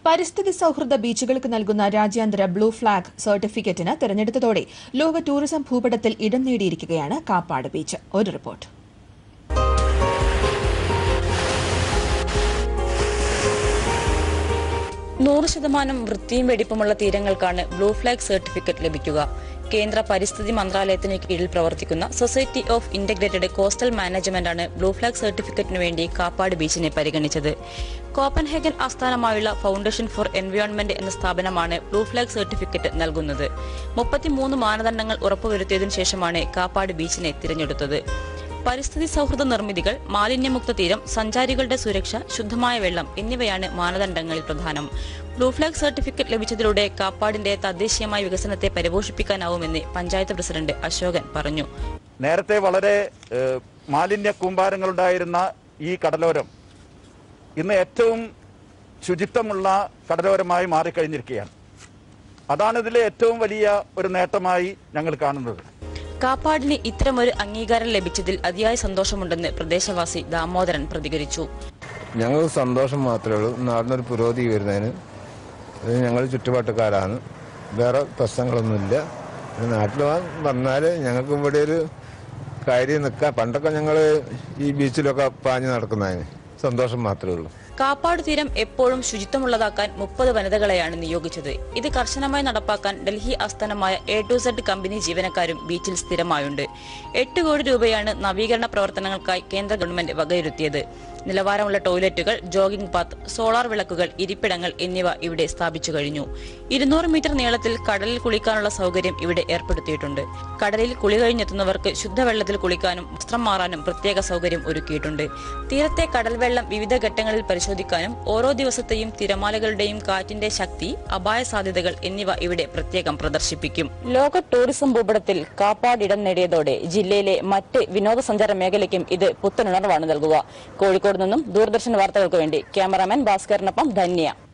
പരിസ്ഥിതി സൌഹൃദ ബീച്ചുകൾക്ക് നൽകുന്ന രാജ്യാന്തര ബ്ലൂ ഫ്ളാഗ് സർട്ടിഫിക്കറ്റിന് തെരഞ്ഞെടുത്തതോടെ ലോക ടൂറിസം ഭൂപടത്തിൽ ഇടം നേടിയിരിക്കുകയാണ് കാപ്പാട് ബീച്ച് ഒരു റിപ്പോർട്ട് നൂറ് ശതമാനം വൃത്തിയും വെടിപ്പുമുള്ള തീരങ്ങൾക്കാണ് ബ്ലൂ ഫ്ലാഗ് സർട്ടിഫിക്കറ്റ് ലഭിക്കുക കേന്ദ്ര പരിസ്ഥിതി മന്ത്രാലയത്തിന് കീഴിൽ പ്രവർത്തിക്കുന്ന സൊസൈറ്റി ഓഫ് ഇന്റഗ്രേറ്റഡ് കോസ്റ്റൽ മാനേജ്മെന്റാണ് ബ്ലൂ ഫ്ലാഗ് സർട്ടിഫിക്കറ്റിനു വേണ്ടി കാപ്പാട് ബീച്ചിനെ പരിഗണിച്ചത് കോപ്പൻഹേഗൻ ആസ്ഥാനമായുള്ള ഫൗണ്ടേഷൻ ഫോർ എൻവയോൺമെന്റ് എന്ന സ്ഥാപനമാണ് ബ്ലൂ ഫ്ലാഗ് സർട്ടിഫിക്കറ്റ് നൽകുന്നത് മുപ്പത്തിമൂന്ന് മാനദണ്ഡങ്ങൾ ഉറപ്പുവരുത്തിയതിനു ശേഷമാണ് കാപ്പാട് ബീച്ചിനെ തിരഞ്ഞെടുത്തത് പരിസ്ഥിതി സൗഹൃദ നിർമ്മിതികൾ മാലിന്യമുക്ത തീരം സഞ്ചാരികളുടെ സുരക്ഷ ശുദ്ധമായ വെള്ളം എന്നിവയാണ് മാനദണ്ഡങ്ങളിൽ പ്രധാനം ബ്ലൂ ഫ്ലാഗ് സർട്ടിഫിക്കറ്റ് ലഭിച്ചതിലൂടെ കാപ്പാടിന്റെ തദ്ദേശീയമായ വികസനത്തെ പരിപോഷിപ്പിക്കാനാവുമെന്ന് പഞ്ചായത്ത് പ്രസിഡന്റ് അശോകൻ പറഞ്ഞു നേരത്തെ വളരെ ഏഹ്, മാലിന്യ കൂമ്പാരങ്ങളുണ്ടായിരുന്ന ഈ കടലോരം ഇന്ന് ഏറ്റവും ശുചിത്വമുള്ള കടലോരമായി മാറിക്കഴിഞ്ഞിരിക്കുകയാണ് അതാണ് ഇതിലെ ഏറ്റവും വലിയ ഒരു നേട്ടമായി ഞങ്ങൾ കാണുന്നത് കാപ്പാടിന് ഇത്തരമൊരു അംഗീകാരം ലഭിച്ചതിൽ അതിയായ സന്തോഷമുണ്ടെന്ന് പ്രദേശവാസി ദാമോദരൻ പ്രതികരിച്ചു ഞങ്ങൾക്ക് സന്തോഷം മാത്രമേ ഉള്ളൂ നാടിനൊരു പുരോഗതി വരുന്നതിന് ഇത് ഞങ്ങൾ ചുറ്റുപാട്ടുകാരാണ് വേറെ പ്രശ്നങ്ങളൊന്നുമില്ല നാട്ടിൽ വന്നാൽ ഞങ്ങൾക്ക് ഇവിടെ ഒരു കാര്യം നിൽക്കാം പണ്ടൊക്കെ ഞങ്ങൾ ഈ ബീച്ചിലൊക്കെ പാഞ്ഞ് നടക്കുന്നതിന് സന്തോഷം മാത്രമേ ഉള്ളൂ കാപ്പാട് തീരം എപ്പോഴും ശുചിത്വമുള്ളതാക്കാൻ മുപ്പത് വനിതകളെയാണ് നിയോഗിച്ചത് ഇത് കർശനമായി നടപ്പാക്കാൻ ഡൽഹി ആസ്ഥാനമായ എ ടു സെഡ് കമ്പനി ജീവനക്കാരും ബീച്ചിൽ സ്ഥിരമായുണ്ട് എട്ട് കോടി രൂപയാണ് നവീകരണ പ്രവർത്തനങ്ങൾക്കായി കേന്ദ്ര ഗവൺമെന്റ് വകയിരുത്തിയത് നിലവാരമുള്ള ടോയ്ലറ്റുകൾ ജോഗിംഗ് പാത്ത് സോളാർ വിളക്കുകൾ ഇരിപ്പിടങ്ങൾ എന്നിവ ഇവിടെ സ്ഥാപിച്ചു കഴിഞ്ഞു ഇരുന്നൂറ് മീറ്റർ നീളത്തിൽ കടലിൽ കുളിക്കാനുള്ള സൗകര്യം ഇവിടെ ഏർപ്പെടുത്തിയിട്ടുണ്ട് കടലിൽ കുളി കഴിഞ്ഞെത്തുന്നവർക്ക് ശുദ്ധവെള്ളത്തിൽ കുളിക്കാനും വസ്ത്രം മാറാനും പ്രത്യേക സൗകര്യം ഒരുക്കിയിട്ടുണ്ട് തീരത്തെ കടൽ വെള്ളം വിവിധ ഘട്ടങ്ങളിൽ പരിശോധിക്കാനും ഓരോ ദിവസത്തെയും തിരമാലകളുടെയും കാറ്റിന്റെ ശക്തി അപായ സാധ്യതകൾ എന്നിവ ഇവിടെ പ്രത്യേകം പ്രദർശിപ്പിക്കും ലോക ടൂറിസം ഭൂപടത്തിൽ കാപ്പാട് ഇടം നേടിയതോടെ ജില്ലയിലെ മറ്റ് വിനോദസഞ്ചാര മേഖലയ്ക്കും ഇത് പുത്തനുണർവാണ് നൽകുക കോഴിക്കോട് നിന്നും ദൂരദർശൻ വാർത്തകൾക്ക് വേണ്ടി ക്യാമറാമാൻ ഭാസ്കറിനൊപ്പം ധന്യ